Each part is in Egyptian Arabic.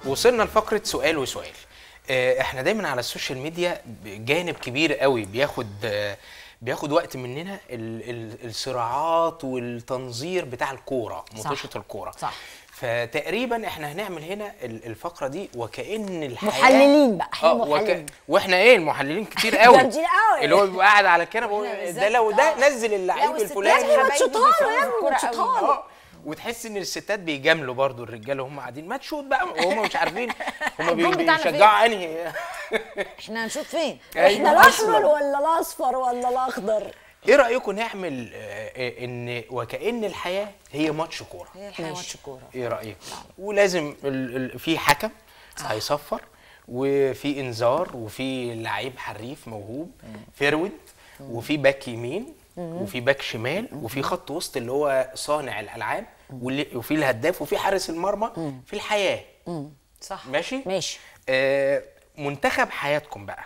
وصلنا لفقره سؤال وسؤال آه، احنا دايما على السوشيال ميديا جانب كبير قوي بياخد آه، بياخد وقت مننا ال- ال- الصراعات والتنظير بتاع الكوره صح. مطوشه الكوره صح. فتقريبا احنا هنعمل هنا ال- الفقره دي وكأن الحياه محللين بقى، احنا اه محللين. واحنا ايه المحللين كتير قوي جامدين قوي. اللي هو بيبقى قاعد على الكنبه ويقول إحنا ده بالذات لو ده آه. نزل اللعيب والستات الفلاني حبايبي ما تشوطها له بيفهموا يا ابني، الكورة ما تشوطها قوي. له. اه وتحس ان الستات بيجاملوا برضو الرجاله وهم قاعدين ما تشوط بقى وهم مش عارفين هم الجون بي- بتاعنا فين؟ بيشجعوا انهي احنا هنشوط فين احنا أيوة الاحمر أصلاً. ولا الاصفر ولا الاخضر ايه رايكم نعمل آه، آه، ان وكأن الحياه هي ماتش كوره هي الحياه ماشي. ماتش كوره ايه رايك ولازم ال- ال- في حكم هيصفر وفي انذار وفي لعيب حريف موهوب فيرود وفي باك يمين وفي باك شمال وفي خط وسط اللي هو صانع الالعاب واللي- وفي الهداف وفي حارس المرمى في الحياه صح ماشي ماشي آه منتخب حياتكم بقى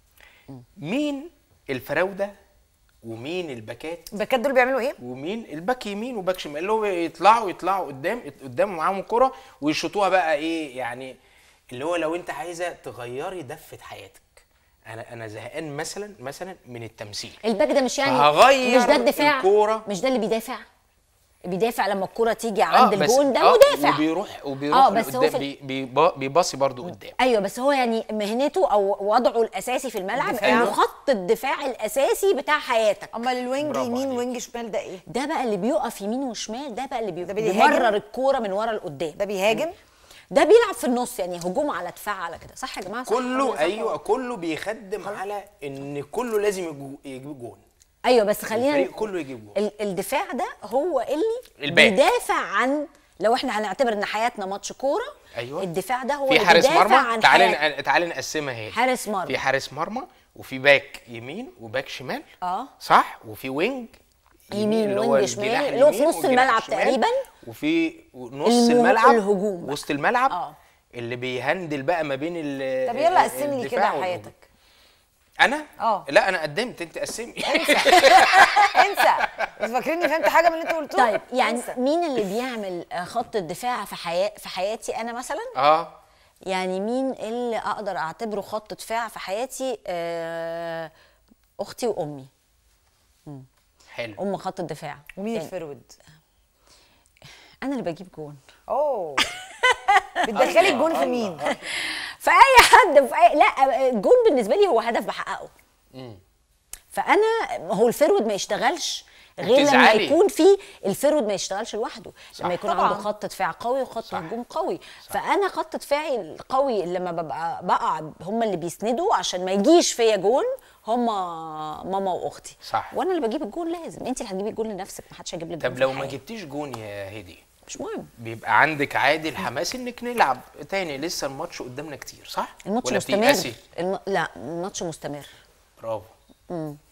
مين الفراوده ومين الباكات الباكات دول بيعملوا ايه ومين الباك يمين وباك شمال اللي هو يطلعوا يطلعوا قدام قدام معاهم الكرة ويشوطوها بقى ايه يعني اللي هو لو انت عايزه تغيري دفه حياتك انا انا زهقان مثلا مثلا من التمثيل الباك ده مش يعني فهغير مش ده الدفاع الكورة. مش ده اللي بيدافع بيدافع لما الكرة تيجي عند بس- الجون ده آه، مدافع وبيروح وبيروح اه بس هو لقدام في بي بي بيباصي برضو قدام ايوه بس هو يعني مهنته او وضعه الاساسي في الملعب الدفاع. انه خط الدفاع الاساسي بتاع حياتك امال الوينج برافو يمين عليك. وينج شمال ده ايه ده بقى اللي بيقف يمين وشمال ده بقى اللي بي- ده بيهاجم؟ بيمرر الكوره من ورا لقدام ده بيهاجم ده بيلعب في النص يعني هجوم على دفاع على كده صح يا جماعه صح ولا كله صح؟ ايوه كله بيخدم على ان كله لازم يجو- يجيب جون ايوه بس خلينا الفريق كله يجيب جون ال- الدفاع ده هو اللي الباك. بيدافع عن لو احنا هنعتبر ان حياتنا ماتش كوره ايوه الدفاع ده هو في اللي حارس بيدافع مرمى عن تعالي حياتنا. ن- تعالي نقسمها اهي حارس مرمى. في حارس مرمى وفي باك يمين وباك شمال اه. صح وفي وينج يمين اللي هو وينج الجناح شمال، اللي هو في اليمين نص والجناح الملعب الشمال، تقريباً. وفي نص الم- الملعب الهجوم بقى. وسط الملعب اه. اللي بيهندل بقى ما بين ال طب يلا قسم لي الدفاع كده والهجوم. حياتك انا اه. لا انا قدمت انت قسمي انسى مش فاكريني فهمت حاجه من اللي انت قلته طيب يعني انسى. مين اللي بيعمل آه، خط الدفاع في حياة في حياتي انا مثلا اه يعني مين اللي اقدر اعتبره خط دفاع في حياتي آه، اختي وامي حلو ام خط الدفاع ومين يعني الفرود انا اللي بجيب جون اوه بتدخلي الجون في مين فاي حد في أي... لا الجون بالنسبه لي هو هدف بحققه فانا هو الفرود ما يشتغلش غير لما وبتزعلي. يكون في الفرود ما يشتغلش لوحده صح. لما يكون طبعاً. عنده خط دفاع قوي وخط صح. هجوم قوي فانا خط دفاعي القوي اللي لما ببقى بقع هم اللي بيسندوا عشان ما يجيش فيا جون هم ماما واختي صح. وانا اللي بجيب الجون لازم انت اللي هتجيبي الجون لنفسك ما حدش هيجيب لك جون طب في لو ما الحياة. جبتيش جون يا هدي مش مهم بيبقى عندك عادي الحماس انك نلعب تاني لسه الماتش قدامنا كتير صح الماتش ولا مستمر بتيأسي؟ الم... لا الماتش مستمر برافو